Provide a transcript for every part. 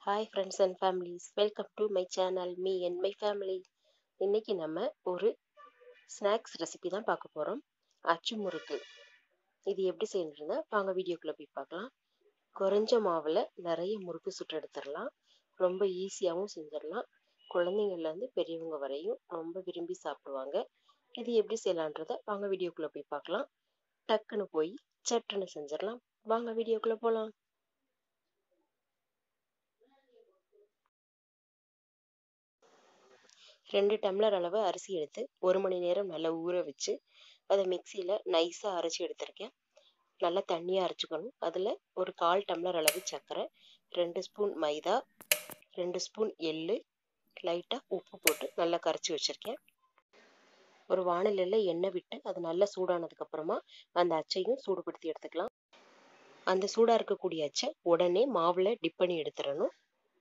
hi friends and families welcome to my channel me and my family இன்னைக்கு நம்ம ஒரு snacks recipe தான் பார்க்க போகிறோம் அச்சு முறுக்கு இது எப்படி செய்யணுன்றத வாங்க வீடியோக்குள்ளே போய் பார்க்கலாம் குறைஞ்ச மாவில் நிறைய முறுக்கு சுட்டு எடுத்துடலாம் ரொம்ப ஈஸியாகவும் செஞ்சிடலாம் குழந்தைங்கள்லேருந்து பெரியவங்க வரையும் ரொம்ப விரும்பி சாப்பிடுவாங்க இது எப்படி செய்யலான்றத வாங்க வீடியோக்குள்ளே போய் பார்க்கலாம் டக்குன்னு போய் சட்டுன்னு செஞ்சிடலாம் வாங்க வீடியோக்குள்ளே போகலாம் ரெண்டு டம்ளர் அளவு அரிசி எடுத்து ஒரு மணி நேரம் நல்லா ஊற வச்சு அதை மிக்சியில் நைஸாக அரைச்சி எடுத்திருக்கேன் நல்லா தண்ணியாக அரைச்சிக்கணும் அதில் ஒரு கால் டம்ளர் அளவு சர்க்கரை ரெண்டு ஸ்பூன் மைதா ரெண்டு ஸ்பூன் எள்ளு லைட்டாக உப்பு போட்டு நல்லா கரைச்சி வச்சுருக்கேன் ஒரு வானிலையில் எண்ணெய் விட்டு அது நல்லா சூடானதுக்கப்புறமா அந்த அச்சையும் சூடுபடுத்தி எடுத்துக்கலாம் அந்த சூடாக இருக்கக்கூடிய அச்சை உடனே மாவில் டிப் பண்ணி எடுத்துடணும்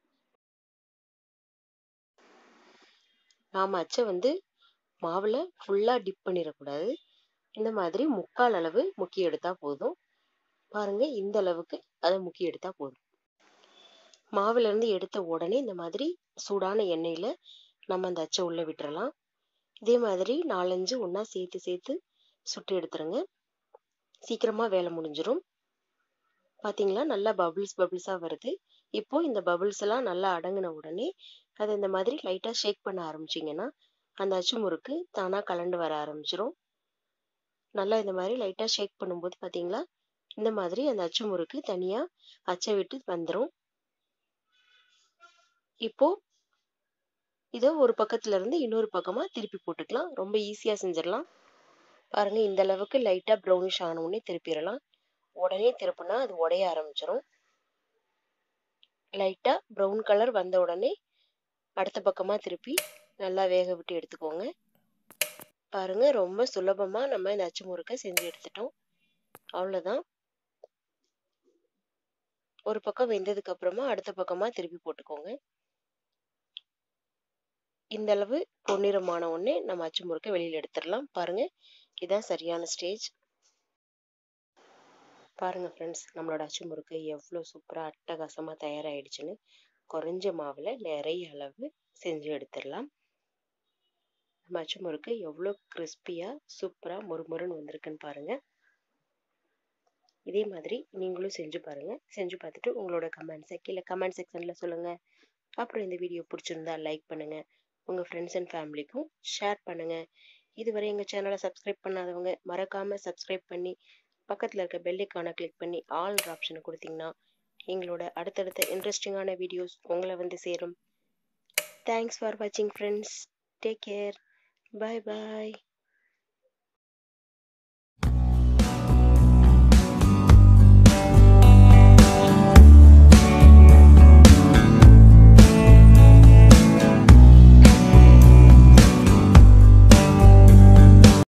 நாம் அச்சை வந்து மாவில் ஃபுல்லாக டிப் பண்ணிடக்கூடாது இந்த மாதிரி முக்கால் அளவு முக்கி எடுத்தால் போதும் பாருங்கள் இந்த அளவுக்கு அதை முக்கி எடுத்தால் போதும் மாவிலேருந்து எடுத்த உடனே இந்த மாதிரி சூடான எண்ணெயில் நம்ம அந்த அச்சை உள்ளே விட்டுறலாம் இதே மாதிரி நாலஞ்சு ஒன்றா சேர்த்து சேர்த்து சுட்டு எடுத்துருங்க சீக்கிரமாக வேலை முடிஞ்சிடும் பார்த்தீங்களா நல்லா பபிள்ஸ் பபிள்ஸாக வருது இப்போ இந்த பபிள்ஸ் எல்லாம் நல்லா அடங்கின உடனே அதை இந்த மாதிரி லைட்டாக ஷேக் பண்ண ஆரம்பிச்சிங்கன்னா அந்த அச்சு முறுக்கு தானாக கலண்டு வர ஆரம்பிச்சிரும் நல்லா இந்த மாதிரி லைட்டாக ஷேக் பண்ணும்போது பார்த்தீங்களா இந்த மாதிரி அந்த அச்சு முறுக்கு தனியாக அச்சை விட்டு வந்துடும் இப்போ இதை ஒரு பக்கத்துல இருந்து இன்னொரு பக்கமா திருப்பி போட்டுக்கலாம் ரொம்ப ஈஸியா செஞ்சிடலாம் பாருங்க இந்த அளவுக்கு லைட்டா ப்ரௌனிஷ் ஆன உடனே திருப்பிடலாம் உடனே திருப்பினா அது உடைய ஆரம்பிச்சிடும் லைட்டா ப்ரௌன் கலர் வந்த உடனே அடுத்த பக்கமா திருப்பி நல்லா வேக விட்டு எடுத்துக்கோங்க பாருங்க ரொம்ப சுலபமா நம்ம இந்த அச்சு முறுக்கை செஞ்சு எடுத்துட்டோம் அவ்வளோதான் ஒரு பக்கம் வெந்ததுக்கு அப்புறமா அடுத்த பக்கமா திருப்பி போட்டுக்கோங்க இந்த அளவு பொன்னிறமான உடனே நம்ம அச்சு முறுக்கை வெளியில் எடுத்துடலாம் பாருங்க இதுதான் சரியான ஸ்டேஜ் பாருங்க ஃப்ரெண்ட்ஸ் நம்மளோட அச்சு முறுக்கு எவ்வளோ சூப்பராக அட்டகாசமாக தயாராகிடுச்சுன்னு குறைஞ்ச மாவில் நிறைய அளவு செஞ்சு எடுத்துடலாம் நம்ம அச்சு முறுக்கு எவ்வளோ கிறிஸ்பியாக சூப்பராக மொறுமொறுன்னு வந்திருக்குன்னு பாருங்க இதே மாதிரி நீங்களும் செஞ்சு பாருங்க செஞ்சு பார்த்துட்டு உங்களோட கமெண்ட்ஸை கீழே கமெண்ட் செக்ஷனில் சொல்லுங்கள் அப்புறம் இந்த வீடியோ பிடிச்சிருந்தா லைக் பண்ணுங்கள் உங்கள் ஃப்ரெண்ட்ஸ் அண்ட் ஃபேமிலிக்கும் ஷேர் பண்ணுங்கள் இதுவரை எங்கள் சேனலை சப்ஸ்கிரைப் பண்ணாதவங்க மறக்காமல் சப்ஸ்கிரைப் பண்ணி பக்கத்தில் இருக்க பெல்லைக்கான கிளிக் பண்ணி ஆல் ஆப்ஷனை கொடுத்தீங்கன்னா எங்களோட அடுத்தடுத்த இன்ட்ரெஸ்டிங்கான வீடியோஸ் உங்களை வந்து சேரும் தேங்க்ஸ் ஃபார் வாட்சிங் ஃப்ரெண்ட்ஸ் டேக் கேர் பாய் பாய்